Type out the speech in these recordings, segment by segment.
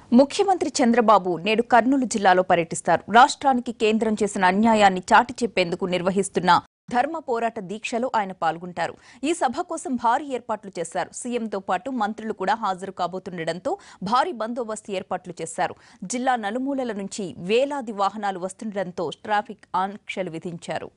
ముఖ్యమంత్రి చంద్రబాబు నేడు కర్నూలు జిల్లాలో పర్యటిస్తారు రాష్ట్రానికి కేంద్రం చేసిన అన్యాయాన్ని చాటి చెప్పేందుకు నిర్వహిస్తున్న ధర్మ పోరాట దీక్షలో ఆయన పాల్గొంటారు ఈ సభ కోసం భారీ ఏర్పాట్లు చేశారు సీఎంతో పాటు మంత్రులు కూడా హాజరు కాబోతుండటంతో భారీ బందోబస్తు ఏర్పాట్లు చేశారు జిల్లా నలుమూలల నుంచి వేలాది వాహనాలు వస్తుండటంతో ట్రాఫిక్ ఆంక్షలు విధించారు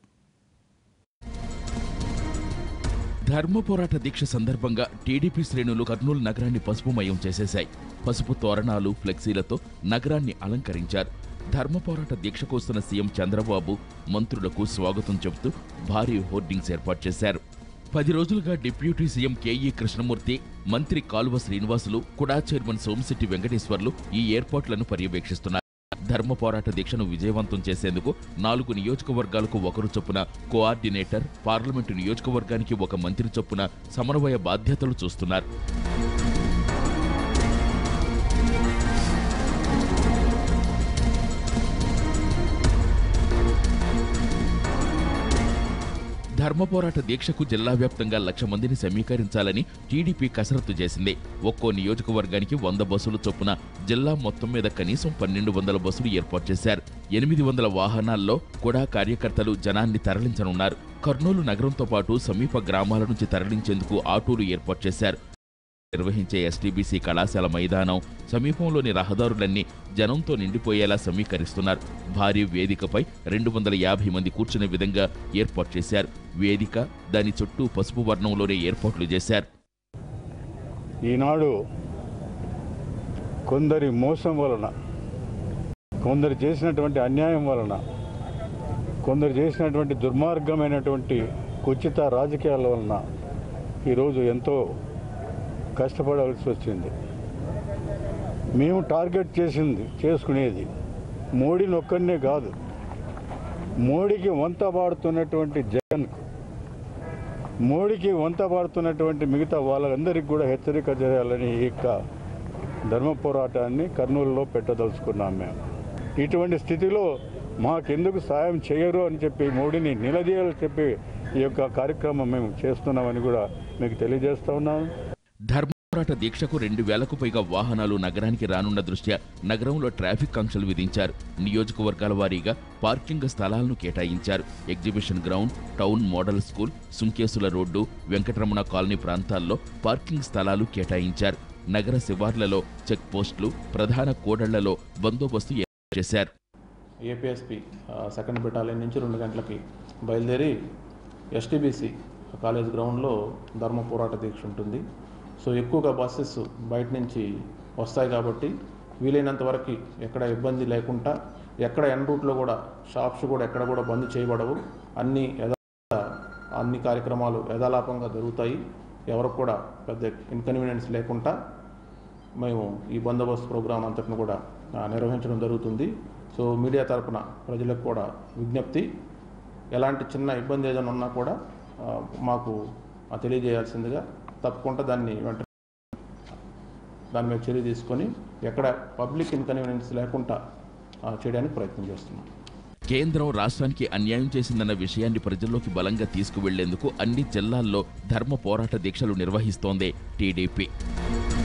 ధర్మ పోరాట దీక్ష సందర్భంగా టీడీపీ శ్రేణులు కర్నూలు నగరాన్ని పసుపుమయం చేసేశాయి పసుపు తోరణాలు ఫ్లెక్సీలతో నగరాన్ని అలంకరించారు ధర్మ పోరాట దీక్షకు వస్తున్న సీఎం చంద్రబాబు మంత్రులకు స్వాగతం చెబుతూ భారీ హోర్డింగ్స్ ఏర్పాటు చేశారు పది రోజులుగా డిప్యూటీ సీఎం కేఈ కృష్ణమూర్తి మంత్రి కాలువ శ్రీనివాసులు కుడా చైర్మన్ సోమశెట్టి వెంకటేశ్వర్లు ఈ ఏర్పాట్లను పర్యవేక్షిస్తున్నారు ధర్మ పోరాట దీక్షను విజయవంతం చేసేందుకు నాలుగు నియోజకవర్గాలకు ఒకరు చొప్పున కోఆర్డినేటర్ పార్లమెంటు నియోజకవర్గానికి ఒక మంత్రి చొప్పున సమన్వయ బాధ్యతలు చూస్తున్నారు ధర్మ పోరాట దీక్షకు జిల్లా వ్యాప్తంగా లక్ష మందిని సమీకరించాలని టీడీపీ కసరత్తు చేసింది ఒక్కో నియోజకవర్గానికి వంద బస్సులు చొప్పున జిల్లా మొత్తం మీద కనీసం పన్నెండు వందల బస్సులు ఏర్పాటు చేశారు ఎనిమిది వందల వాహనాల్లో కూడా కార్యకర్తలు జనాన్ని తరలించనున్నారు కర్నూలు నగరంతో పాటు సమీప గ్రామాల నుంచి తరలించేందుకు ఆటోలు ఏర్పాటు చేశారు నిర్వహించే ఎస్టీబీసీ కళాశాల మైదానం సమీపంలోని రహదారులన్నీ జనంతో నిండిపోయేలా సమీకరిస్తున్నారు భారీ వేదికపై రెండు వందల యాభై మంది కూర్చునే విధంగా ఏర్పాటు చేశారు వేదిక దాని చుట్టూ పసుపు వర్ణంలోనే ఏర్పాట్లు చేశారు ఈనాడు కొందరి మోసం వలన కొందరు చేసినటువంటి అన్యాయం వలన కొందరు చేసినటువంటి దుర్మార్గమైనటువంటి కుచిత రాజకీయాల వలన ఈరోజు ఎంతో కష్టపడాల్సి వచ్చింది మేము టార్గెట్ చేసింది చేసుకునేది మోడీని ఒక్కడనే కాదు మోడీకి వంత పాడుతున్నటువంటి జగన్కు మోడీకి వంత పాడుతున్నటువంటి మిగతా వాళ్ళందరికీ కూడా హెచ్చరిక చేయాలని ఈ యొక్క ధర్మ పోరాటాన్ని కర్నూలులో పెట్టదలుచుకున్నాం మేము ఇటువంటి స్థితిలో మాకెందుకు సాయం చేయరు అని చెప్పి మోడీని నిలదీయాలని చెప్పి ఈ యొక్క కార్యక్రమం మేము చేస్తున్నామని కూడా మీకు తెలియజేస్తా ఉన్నాను ధర్మ పోరాట దీక్షకు రెండు వేలకు పైగా వాహనాలు నగరానికి రానున్న దృష్ట్యా నగరంలో ట్రాఫిక్ ఆంక్షలు విధించారు నియోజకవర్గాల వారీగా పార్కింగ్ స్థలాలను కేటాయించారు exhibition ground town model school Sunkesula road Venkataramana colony ప్రాంతాల్లో పార్కింగ్ స్థలాలు కేటాయించారు నగర శివార్లలో చెక్ పోస్టులు ప్రధాన కూడళ్లలో బందోబస్తు ఏర్పాటు చేశారు ఏపీఎస్పి సెకండ్ బెటాలియన్ నుంచి రెండు గంటలకి బయలుదేరి ఎస్టీబీసీ కాలేజ్ గ్రౌండ్లో ధర్మ పోరాట దీక్ష ఉంటుంది సో ఎక్కువగా బస్సెస్ బయట నుంచి వస్తాయి కాబట్టి వీలైనంత వరకు ఎక్కడ ఇబ్బంది లేకుండా ఎక్కడ ఎన్ రూట్లో కూడా షాప్స్ కూడా ఎక్కడ కూడా బంద్ చేయబడవు అన్ని యథా అన్ని కార్యక్రమాలు యథాలాపంగా జరుగుతాయి ఎవరికి కూడా పెద్ద ఇన్కన్వీనియన్స్ లేకుండా మేము ఈ బందోబస్తు ప్రోగ్రాం అంతటిని కూడా ఆ, నిర్వహించడం జరుగుతుంది సో మీడియా తరపున ప్రజలకు కూడా విజ్ఞప్తి ఎలాంటి చిన్న ఇబ్బంది ఏదైనా ఉన్నా కూడా ఆ, మాకు ఆ, తెలియజేయాల్సిందిగా తప్పకుండా దాన్ని వెంటనే దాని మీద చర్య తీసుకొని ఎక్కడ పబ్లిక్ ఇన్కన్వీనియన్స్ లేకుండా ఆ, చేయడానికి ప్రయత్నం చేస్తున్నాం కేంద్రం రాష్ట్రానికి అన్యాయం చేసిందన్న విషయాన్ని ప్రజల్లోకి బలంగా తీసుకువెళ్లేందుకు అన్ని జిల్లాల్లో ధర్మ పోరాట దీక్షలు నిర్వహిస్తోంది టీడీపీ